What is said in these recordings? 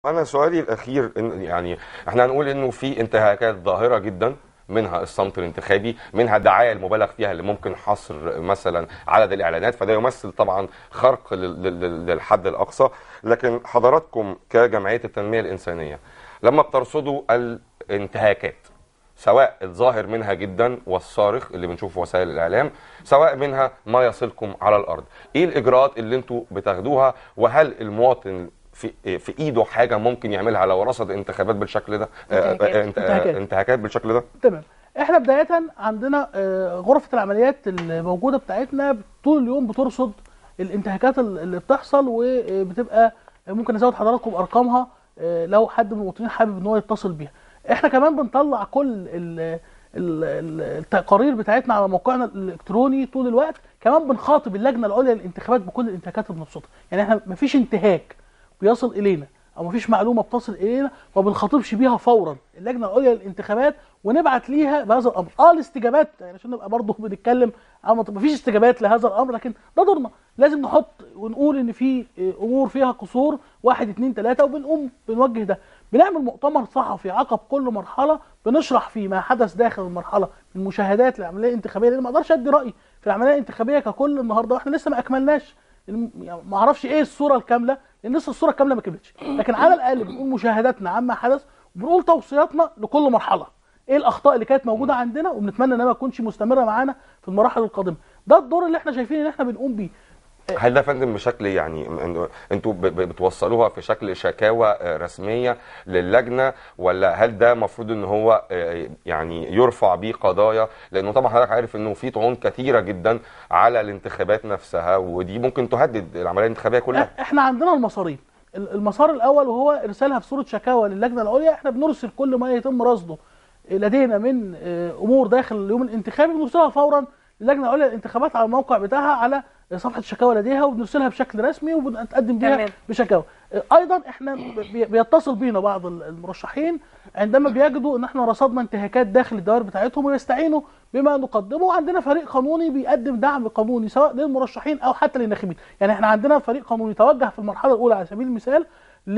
انا سؤالي الاخير إن يعني احنا هنقول انه في انتهاكات ظاهره جدا منها الصمت الانتخابي منها الدعايه المبالغ فيها اللي ممكن حصر مثلا عدد الاعلانات فده يمثل طبعا خرق لل- لل- للحد الاقصى لكن حضراتكم كجمعيه التنميه الانسانيه لما بترصدوا الانتهاكات سواء الظاهر منها جدا والصارخ اللي بنشوفه في وسائل الاعلام سواء منها ما يصلكم على الارض ايه الاجراءات اللي انتوا بتاخدوها وهل المواطن في في ايده حاجه ممكن يعملها لو رصد انتخابات بالشكل ده آه، آه، انتهاكات. انت- آه، انتهاكات. انتهاكات بالشكل ده تمام احنا بدايه عندنا آه، غرفه العمليات الموجوده بتاعتنا طول اليوم بترصد الانتهاكات ال- اللي بتحصل وبتبقى ممكن ازود حضراتكم ارقامها آه، لو حد من المواطنين حابب ان هو يتصل بيها احنا كمان بنطلع كل ال- ال- ال- التقارير بتاعتنا على موقعنا الالكتروني طول الوقت كمان بنخاطب اللجنه العليا للانتخابات بكل الانتهاكات اللي بنرصدها يعني احنا مفيش انتهاك بيصل الينا او مفيش معلومه بتصل الينا ما بنخاطبش بيها فورا اللجنه العليا للانتخابات ونبعت ليها بهذا الامر اه الاستجابات يعني عشان نبقى برضه بنتكلم عن ما فيش استجابات لهذا الامر لكن ده دورنا لازم نحط ونقول ان في آه، امور فيها قصور واحد اتنين تلاته وبنقوم بنوجه ده بنعمل مؤتمر صحفي عقب كل مرحله بنشرح فيه ما حدث داخل المرحله من مشاهدات للعمليه الانتخابيه لان ما اقدرش ادي رايي في العمليه الانتخابيه ككل النهارده واحنا لسه ما اكملناش الم- يعني ما اعرفش ايه الصوره الكامله لان لسه الصوره الكامله ما كملتش لكن على الاقل بنقول مشاهداتنا عما حدث وبنقول توصياتنا لكل مرحله ايه الاخطاء اللي كانت موجوده عندنا وبنتمنى انها ما تكونش مستمره معانا في المراحل القادمه ده الدور اللي احنا شايفين ان احنا بنقوم بيه هل ده يا فندم بشكل يعني إن- انتوا ب- ب- بتوصلوها في شكل شكاوى آه، رسميه للجنه ولا هل ده المفروض ان هو آه، يعني يرفع بيه قضايا لانه طبعا حضرتك عارف انه في طعون كثيره جدا على الانتخابات نفسها ودي ممكن تهدد العمليه الانتخابيه كلها احنا عندنا المسارين ال- المسار الاول وهو ارسالها في صوره شكاوى للجنه العليا احنا بنرسل كل ما يتم رصده لدينا من آه، امور داخل اليوم الانتخابي بنرسلها فورا للجنه العليا للانتخابات على الموقع بتاعها على صفحه الشكاوى لديها وبنرسلها بشكل رسمي وبنتقدم بيها تمام. بشكاوى آه، ايضا احنا بي- بيتصل بينا بعض ال- المرشحين عندما بيجدوا ان احنا رصدنا انتهاكات داخل الدوائر بتاعتهم ويستعينوا بما نقدمه وعندنا فريق قانوني بيقدم دعم قانوني سواء للمرشحين او حتى للناخبين يعني احنا عندنا فريق قانوني توجه في المرحله الاولى على سبيل المثال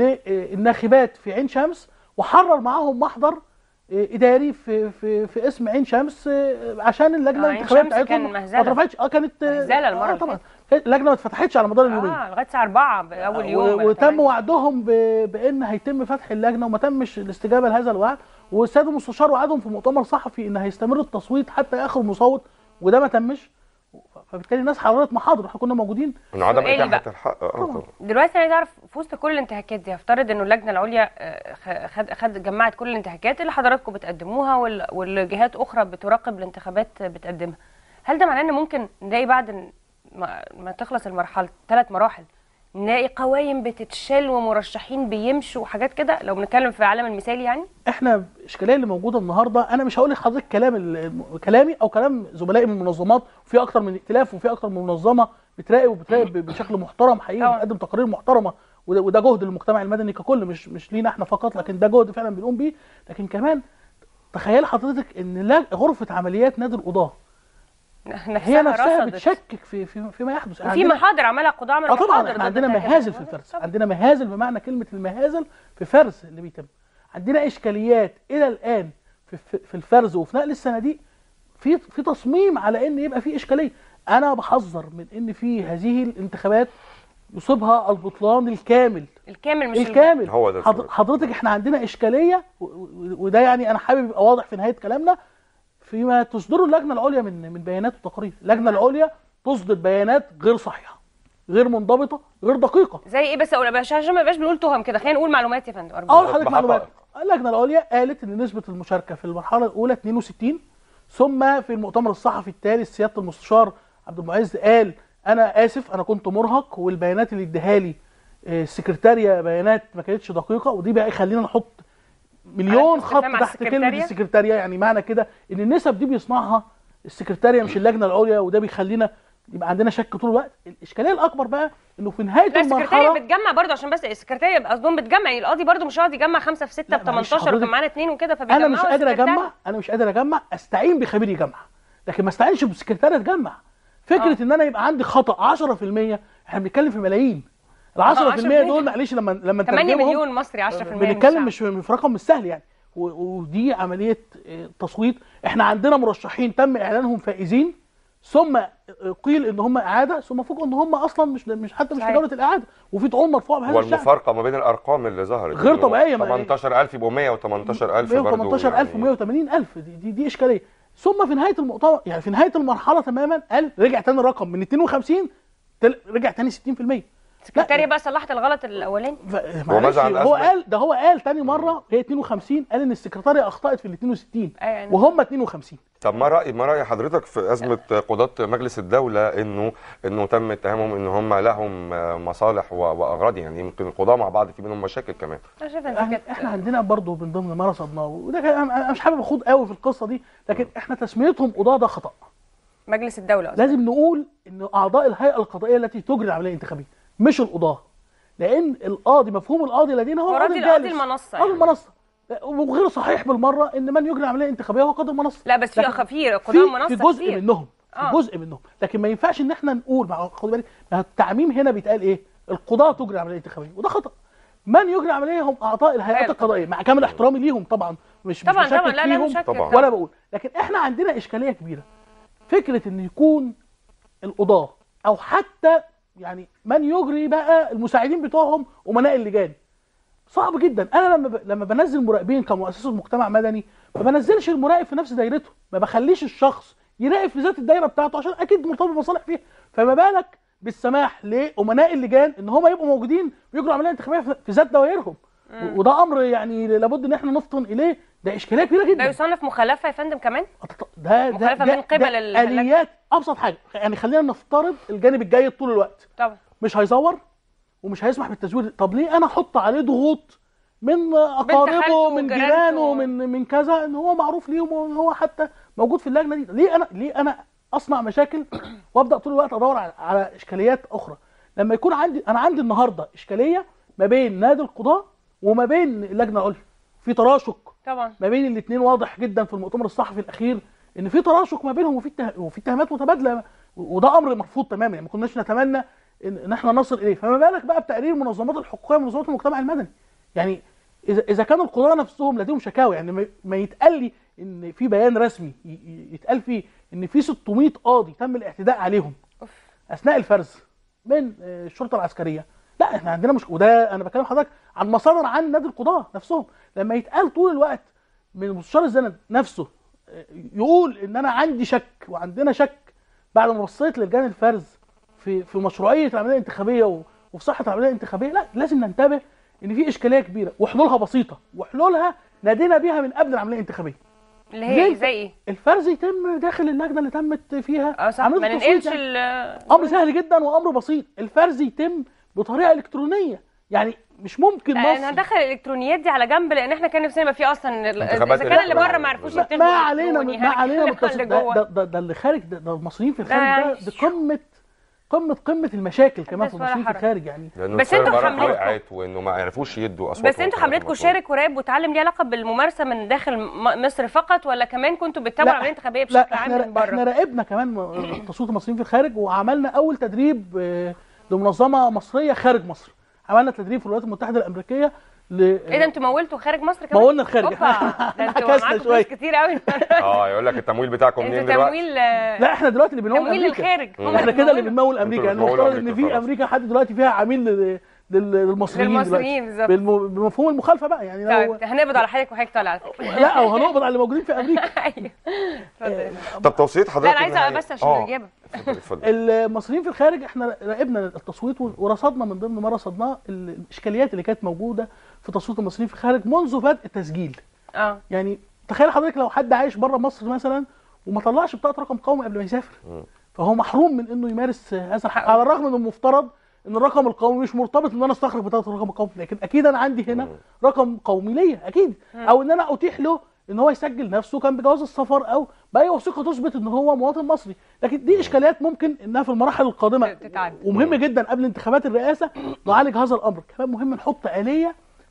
للناخبات في عين شمس وحرر معاهم محضر آه، اداري في في في اسم عين شمس آه، عشان اللجنه آه، عين الانتخابيه شمس بتاعتهم كان ما مهزلة. اترفعتش اه كانت آه، مهزلة المرة آه اللي طبعا اللجنه ما اتفتحتش على مدار اليومين اه لغايه الساعه 4 باول يوم و- ولا وتم تمانية. وعدهم ب- بان هيتم فتح اللجنه وما تمش الاستجابه لهذا الوعد والسيد المستشار وعدهم في مؤتمر صحفي ان هيستمر التصويت حتى اخر مصوت وده ما تمش فبالتالي الناس حررت محاضر احنا كنا موجودين انه عدم سؤالي اتاحه بقى. الحق آه، طبعا دلوقتي انا عايز اعرف في وسط كل الانتهاكات دي هفترض انه اللجنه العليا آه، خ- خد خد جمعت كل الانتهاكات اللي حضراتكم بتقدموها وال- والجهات اخرى بتراقب الانتخابات بتقدمها هل ده معناه ان ممكن نلاقي بعد ن- ما, ما تخلص المرحله ثلاث مراحل نلاقي قوايم بتتشال ومرشحين بيمشوا وحاجات كده لو بنتكلم في العالم المثالي يعني احنا الاشكاليه اللي موجوده النهارده انا مش هقول لحضرتك كلام ال- كلامي او كلام زملائي من المنظمات وفي اكتر من ائتلاف وفي اكتر من منظمه بتراقب وبتراقب ب- بشكل محترم حقيقي طبعا. وبتقدم تقارير محترمه وده, وده جهد المجتمع المدني ككل مش مش لينا احنا فقط لكن ده جهد فعلا بنقوم بيه لكن كمان تخيل حضرتك ان لا- غرفه عمليات نادي القضاه هي نفسها رصدت. بتشكك في في فيما يحدث وفي عندنا- محاضر عملها قضاء عملوا اه طبعا محاضر احنا ضد عندنا الانتهاكات. مهازل في الفرز عندنا مهازل بمعنى كلمه المهازل في فرز اللي بيتم عندنا اشكاليات الى الان في في- في الفرز وفي نقل الصناديق في في تصميم على ان يبقى في اشكاليه انا بحذر من ان في هذه الانتخابات يصيبها البطلان الكامل الكامل مش الكامل هو ده حض- السؤال. حضرتك احنا عندنا اشكاليه و- و- وده يعني انا حابب يبقى واضح في نهايه كلامنا فيما تصدره اللجنه العليا من من بيانات وتقارير اللجنه العليا تصدر بيانات غير صحيحه غير منضبطه غير دقيقه زي ايه بس اقول بس عشان ما يبقاش بنقول تهم كده خلينا نقول معلومات يا فندم ارجوك اقول لحضرتك بحقائق. معلومات اللجنه العليا قالت ان نسبه المشاركه في المرحله الاولى 62 ثم في المؤتمر الصحفي التالي سياده المستشار عبد المعز قال انا اسف انا كنت مرهق والبيانات اللي اداها لي آه، السكرتاريه بيانات ما كانتش دقيقه ودي بقى يخلينا نحط مليون علامة خط استفهام على تحت كلمه السكرتارية؟ السكرتاريه يعني معنى كده ان النسب دي بيصنعها السكرتاريه مش اللجنه العليا وده بيخلينا يبقى عندنا شك طول الوقت الاشكاليه الاكبر بقى انه في نهايه لا السكرتارية المرحله بتجمع برضه عشان بس السكرتارية قصدهم بتجمع يعني القاضي برضه مش هيقعد يجمع خمسة في ستة لا، ب معلش 18 وكان حضرتك- معانا اثنين وكده فبيجمعوا انا مش قادر السكرتارية. اجمع انا مش قادر اجمع استعين بخبير يجمع لكن ما استعينش بسكرتاريه تجمع فكره آه. ان انا يبقى عندي خطا 10% احنا بنتكلم في ملايين ال 10% 10% دول معلش لما لما 8 نترجمهم مليون مصري 10% من بنتكلم الشعب. مش في رقم مش سهل يعني و- ودي عمليه آه، تصويت احنا عندنا مرشحين تم اعلانهم فائزين ثم آه، قيل ان هم اعاده ثم فوجئوا ان هم اصلا مش مش حتى مش في صحيح. دوله الاعاده وفي طعون مرفوع بهذا الشأن والمفارقه ما بين الارقام اللي ظهرت غير إنه طبيعية، ما- 18000 يبقوا 118000 برضه 118000 و180000 دي, دي دي اشكاليه ثم في نهايه المؤتمر يعني في نهايه المرحله تماما قال رجع تاني الرقم من 52 تل- رجع تاني 60% السكرتاريه بقى صلحت الغلط الاولاني ف- وماذا معلش عن هو أزمة- قال ده هو قال تاني مره هي 52 قال ان السكرتاريه اخطات في ال 62 أيوة يعني. وهم 52 طب ما راي ما راي حضرتك في ازمه قضاه مجلس الدوله انه انه تم اتهامهم ان هم لهم مصالح و- واغراض يعني يمكن القضاه مع بعض في منهم مشاكل كمان انا شايفه ان دي احنا, كانت احنا عندنا برضه من ضمن ما رصدناه وده كان- انا أنا مش حابب اخوض قوي في القصه دي لكن احنا تسميتهم قضاه ده خطا مجلس الدوله أصلاً. لازم نقول ان اعضاء الهيئه القضائيه التي تجري العمليه الانتخابيه مش القضاه لان القاضي مفهوم القاضي لدينا هو هو القاضي راضي القاضي الجالس المنصة قاضي يعني. المنصه وغير صحيح بالمره ان من يجري عمليه انتخابيه هو قاضي المنصه لا بس في لكن أخ في في قضاء في منصه جزء كتير. منهم في آه. جزء منهم لكن ما ينفعش ان احنا نقول مع خد بالك ما التعميم هنا بيتقال ايه القضاه تجري عمليه انتخابيه وده خطا من يجري عمليه هم اعضاء الهيئات الهيئة القضائيه مع كامل احترامي ليهم طبعا مش طبعا مش بشكك طبعا لا لا فيهم مش شك طبعاً. ولا بقول لكن احنا عندنا اشكاليه كبيره فكره ان يكون القضاه او حتى يعني من يجري بقى المساعدين بتوعهم امناء اللجان صعب جدا انا لما ب... لما بنزل مراقبين كمؤسسه مجتمع مدني ما بنزلش المراقب في نفس دايرته ما بخليش الشخص يراقب في ذات الدايره بتاعته عشان اكيد مرتبط بمصالح فيها فما بالك بالسماح لامناء اللجان ان هم يبقوا موجودين ويجروا عمليه انتخابيه في- في ذات دوائرهم و- وده امر يعني لابد ان احنا نفطن اليه ده اشكاليه كبيره ده جدا يصنف مخالفه يا فندم كمان ده ده مخالفة ده من قبل ده ال- اليات ابسط حاجه يعني خلينا نفترض الجانب الجيد طول الوقت طبعا مش هيزور ومش هيسمح بالتزوير طب ليه انا احط عليه ضغوط من اقاربه خالته من وجيرانته. جيرانه من من كذا ان هو معروف ليهم وان هو حتى موجود في اللجنه دي ليه انا ليه انا اصنع مشاكل وابدا طول الوقت ادور على, على اشكاليات اخرى لما يكون عندي انا عندي النهارده اشكاليه ما بين نادي القضاه وما بين اللجنه العليا في تراشق طبعا ما بين الاثنين واضح جدا في المؤتمر الصحفي الاخير ان في تراشق ما بينهم وفي اتها- وفي اتهامات متبادله وده امر مرفوض تماما يعني ما كناش نتمنى ان, إن احنا نصل اليه فما بالك بقى بتقرير المنظمات الحقوقيه ومنظمات المجتمع المدني يعني اذا اذا كان القضاه نفسهم لديهم شكاوى يعني ما- ما يتقال لي ان في بيان رسمي ي- ي- يتقال فيه ان في 600 قاضي تم الاعتداء عليهم أوف. اثناء الفرز من آه، الشرطه العسكريه لا احنا عندنا مش وده انا بكلم حضرتك عن مصادر عن نادي القضاه نفسهم لما يتقال طول الوقت من مستشار الزند نفسه آه، يقول ان انا عندي شك وعندنا شك بعد ما بصيت للجان الفرز في في مشروعيه العمليه الانتخابيه و- وفي صحه العمليه الانتخابيه لا لازم ننتبه ان في اشكاليه كبيره وحلولها بسيطه وحلولها نادينا بيها من قبل العمليه الانتخابيه اللي هي ليه؟ زي ايه؟ الفرز يتم داخل اللجنه اللي تمت فيها اه صح عملية ما التصويت ننقلش يعني. ال- امر سهل جدا وامر بسيط الفرز يتم بطريقه الكترونيه يعني مش ممكن لا، انا مصر هندخل الالكترونيات دي على جنب لان احنا كان نفسنا يبقى في اصلا ال- انتخابات اذا كان اللي بره الإلكترونية. ما عرفوش ما- يكتبوا ما علينا إلكتروني، ما علينا هنتكلم عن بالتص- اللي ده, جوه ده, ده, ده اللي خارج ده, ده المصريين في الخارج يعني ده, ده قمه قمه قمه المشاكل كمان في بس ولا المصريين في حرج. الخارج يعني لانه بس انتوا السيرفرات حملتكم- وقعت وانه ما عرفوش يدوا اصوات بس انتوا حملتكم شارك وراقب وتعلم ليه علاقه بالممارسه من داخل م- مصر فقط ولا كمان كنتوا بتتابعوا العمليه الانتخابيه بشكل لا عام احنا من احنا بره؟ راقبنا كمان م- تصويت المصريين في الخارج وعملنا اول تدريب آه، لمنظمه مصريه خارج مصر عملنا تدريب في الولايات المتحده الامريكيه ل ايه ده انتوا مولتوا خارج مصر كمان؟ مولنا الخارج. اوبا ده انتوا عكسنا معاكم شوية. فلوس كتير قوي اه يقول لك التمويل بتاعكم منين انتوا دلوقتي تمويل لا احنا دلوقتي اللي بنمول تمويل امريكا للخارج هم احنا كده اللي بيمولوا. بنمول امريكا يعني انتوا المفترض بتمولوا ان في أمريكا امريكا لحد دلوقتي فيها عميل لل- لل- للمصريين للمصريين دلوقتي بالظبط. بالم- بمفهوم المخالفه بقى يعني لو طيب هنقبض على حضرتك وحضرتك طالع على فكره لا او هنقبض على اللي موجودين في امريكا ايوه اتفضل. طب توصيه لا حضرتك انا عايزه النهائية. بس عشان آه، الاجابه اتفضل اتفضل المصريين في الخارج احنا راقبنا التصويت ورصدنا من ضمن ما رصدناه الاشكاليات اللي كانت موجوده في تصويت المصريين في الخارج منذ بدء التسجيل اه يعني تخيل حضرتك لو حد عايش بره مصر مثلا وما طلعش بطاقه رقم قومي قبل ما يسافر فهو محروم من انه يمارس هذا الحق على الرغم من المفترض ان الرقم القومي مش مرتبط ان انا استخرج بطاقه الرقم القومي لكن اكيد انا عندي هنا رقم قومي ليا اكيد او ان انا اتيح له ان هو يسجل نفسه كان بجواز السفر او باي وثيقه تثبت ان هو مواطن مصري لكن دي اشكاليات ممكن انها في المراحل القادمه تتعدل. ومهم جدا قبل انتخابات الرئاسه نعالج هذا الامر كمان مهم نحط اليه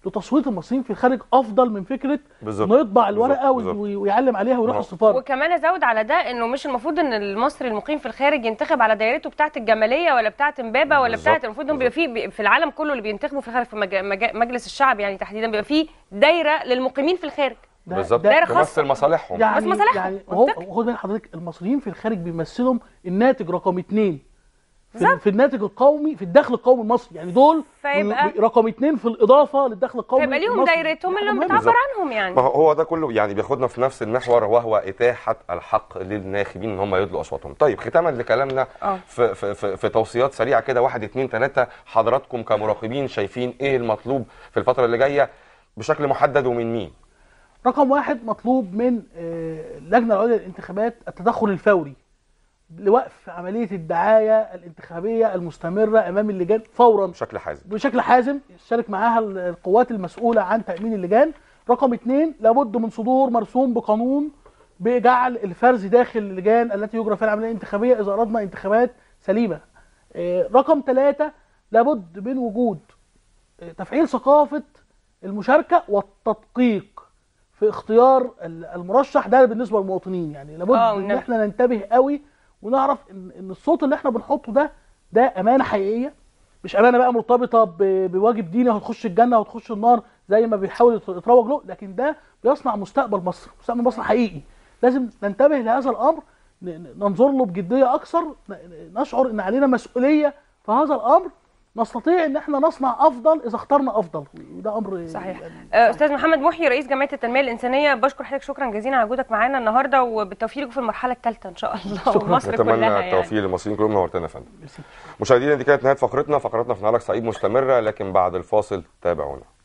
لتصويت المصريين في الخارج افضل من فكره بالظبط. انه يطبع الورقه بالظبط. وي- ويعلم عليها ويروح ما هو- السفاره وكمان ازود على ده انه مش المفروض ان المصري المقيم في الخارج ينتخب على دايرته بتاعه الجماليه ولا بتاعه امبابه ولا بالظبط، بتاعه المفروض انه بيبقى في في العالم كله اللي بينتخبوا في الخارج في مج- مج- مجلس الشعب يعني تحديدا بيبقى في دايره للمقيمين في الخارج ده- بالظبط ده- دايرة خاصة. تمثل مصالحهم يعني بس مصالحهم، يعني هو منطقي. خد بال حضرتك المصريين في الخارج بيمثلهم الناتج رقم اثنين في, بالظبط. في الناتج القومي في الدخل القومي المصري يعني دول فيبقى- رقم اثنين في الاضافه للدخل القومي فيبقى ليهم المصري. دايرتهم دي اللي حاجة مهمة. بتعبر بالظبط. عنهم يعني ما هو- هو ده كله يعني بياخدنا في نفس المحور وهو اتاحه الحق للناخبين ان هم يدلوا اصواتهم. طيب ختاما لكلامنا اه. في, في, في, في توصيات سريعه كده واحد اتنين تلاته حضراتكم كمراقبين شايفين ايه المطلوب في الفتره اللي جايه بشكل محدد ومن مين؟ رقم واحد مطلوب من آه، اللجنه العليا للانتخابات التدخل الفوري لوقف عمليه الدعايه الانتخابيه المستمره امام اللجان فورا بشكل حازم. بشكل حازم يشترك معاها القوات المسؤوله عن تامين اللجان رقم اثنين لابد من صدور مرسوم بقانون بجعل الفرز داخل اللجان التي يجرى فيها العمليه الانتخابيه اذا اردنا انتخابات سليمه آه، رقم ثلاثة لابد من وجود آه، تفعيل ثقافه المشاركه والتدقيق في اختيار ال- المرشح ده بالنسبه للمواطنين يعني لابد آه، ان والنبي. احنا ننتبه قوي ونعرف ان ان الصوت اللي احنا بنحطه ده ده امانه حقيقيه مش امانه بقى مرتبطه ب- بواجب ديني وهتخش الجنه وهتخش النار زي ما بيحاول يت- يتروج له لكن ده بيصنع مستقبل مصر مستقبل مصر حقيقي لازم ننتبه لهذا الامر ن- ن- ننظر له بجديه اكثر ن- ن- نشعر ان علينا مسؤوليه في هذا الامر نستطيع ان احنا نصنع افضل اذا اخترنا افضل وده امر صحيح يعني آه، استاذ محمد محي رئيس جمعيه التنميه الانسانيه بشكر حضرتك شكرا جزيلا على وجودك معانا النهارده وبالتوفيق لكم في المرحله الثالثه ان شاء الله شكراً. ومصر كلها نتمنى يعني التوفيق للمصريين كلهم نورتنا يا فندم. ميرسي. مشاهدينا دي كانت نهايه فقرتنا فقرتنا في نهارك سعيد مستمره لكن بعد الفاصل تابعونا.